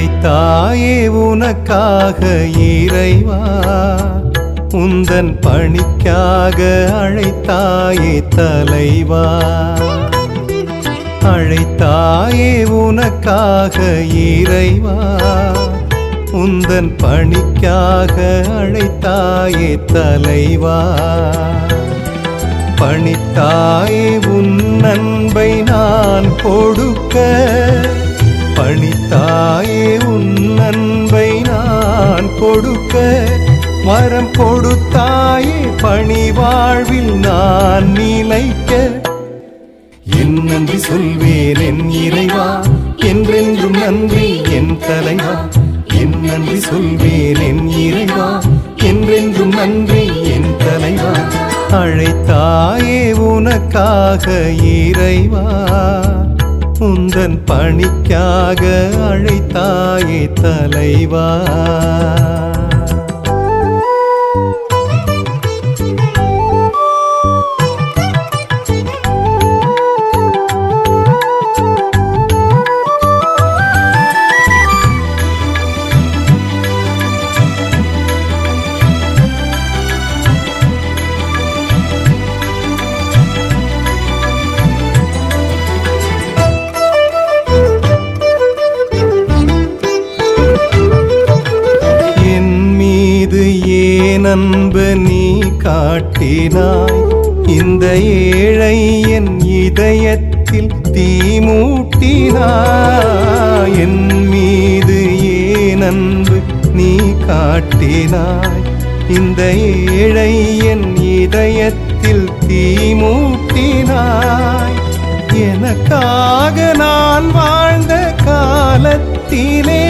அழைத்தாயே உனக்காக இறைவா உந்தன் பணிக்காக அழைத்தாயே தலைவா அழைத்தாயே உனக்காக இறைவா உந்தன் பணிக்காக அழைத்தாயே தலைவா பணித்தாயே உன் அன்பை நான் கொடுக்க பணித்தாயே உன் அன்பை நான் கொடுக்க வரம் கொடுத்தாயே பணி வாழ்வில் நான் நிலைக்க என் நன்றி சொல்வேன் என் இறைவா என்றென்றும் நன்றி என் தலைவா என் நன்றி சொல்வேன் என் இறைவா என்றென்றும் நன்றி என் தலைவா அழைத்தாயே உனக்காக இறைவா உந்தன் பணிக்காக அழைத்தாயே தலைவா என் மீது ஏன் அன்பு நீ காட்டினாய் இந்த ஏழை என் இதயத்தில் தீ மூட்டினாய் என் மீது ஏன் அன்பு நீ காட்டினாய் இந்த ஏழை என் இதயத்தில் தீ மூட்டினாய் எனக்காக நான் வாழ்ந்த காலத்திலே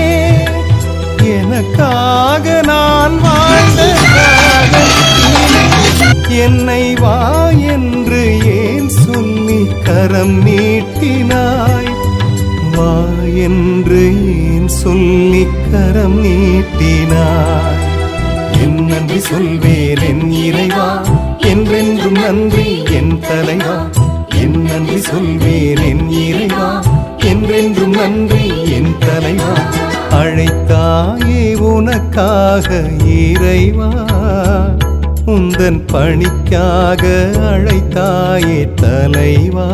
எனக்காக நான் வாழ்ந்த காலத்திலே என்னை வா என்று ஏன் சொல்லி கரம் நீட்டினாய் வா என்று ஏன் சொல்லி கரம் நீட்டினாய் என் நன்றி சொல்வேன் என் இறைவா என்றென்றும் நன்றி என் தலைவா என் நன்றி சொல்வேன் என் இறைவா என்றென்றும் நன்றி என் தலைவா அழைத்தாயே உனக்காக இறைவா உந்தன் பணிக்காக அழைத்தாயே தலைவா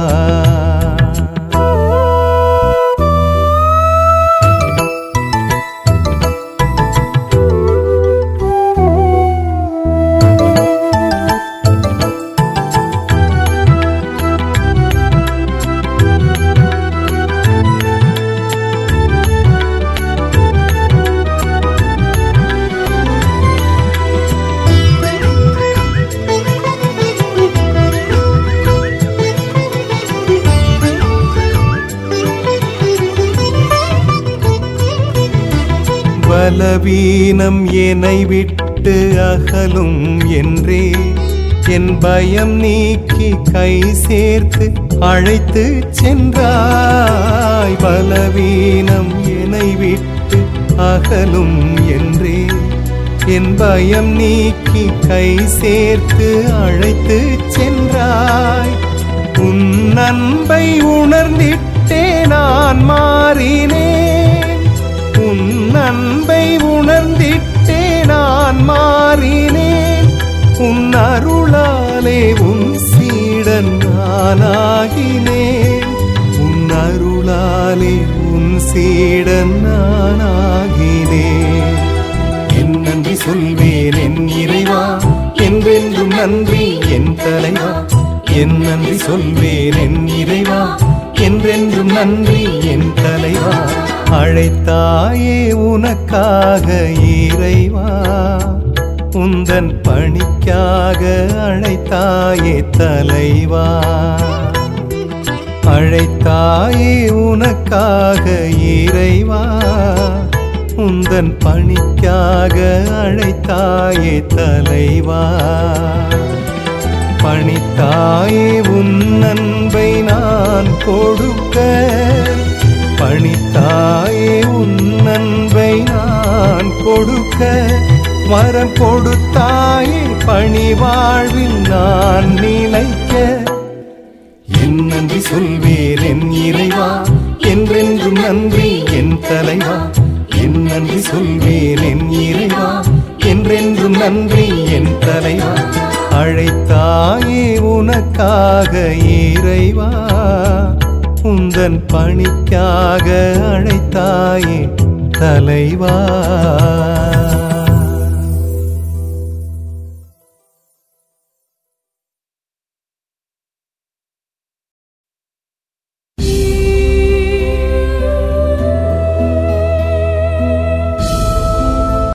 பலவீனம் என்னை விட்டு அகலும் என்றே என் பயம் நீக்கி கை சேர்த்து அழைத்து சென்றாய் பலவீனம் என்னை விட்டு அகலும் என்றே என் பயம் நீக்கி கை சேர்த்து அழைத்து சென்றாய் உன் அன்பை உணர்ந்திட்டே நான் மாறினேன் உன் அன்பை உணர்ந்திட்டே நான் மாறினேன் உன் அருளாலே உன் சீடன் நானாகினேன் உன் அருளாலே உன் சீடன் நானாகினேன் என் நன்றி சொல்வேன் என் இறைவா என்றென்றும் நன்றி என் தலைவா என் நன்றி சொல்வேன் என் இறைவா என்றென்றும் நன்றி என் தலைவா அழைத்தாயே உனக்காக இறைவா உந்தன் பணிக்காக அழைத்தாயே தலைவா அழைத்தாயே உனக்காக இறைவா உந்தன் பணிக்காக அழைத்தாயே தலைவா பணித்தாயே உன் அன்பை நான் கொடுக்க பணித்தாயே உன் அன்பை நான் கொடுக்க வரம் கொடுத்தாயே பணி வாழ்வில் நான் நிலைக்க என் நன்றி சொல்வேன் என் இறைவா என்றென்றும் நன்றி என் தலைவா நன்றி சொல்வேன் என் இறைவா என்றென்றும் நன்றி என் தலைவா அழைத்தாயே உனக்காக இறைவா உந்தன் பணிக்காக அழைத்தாயே தலைவா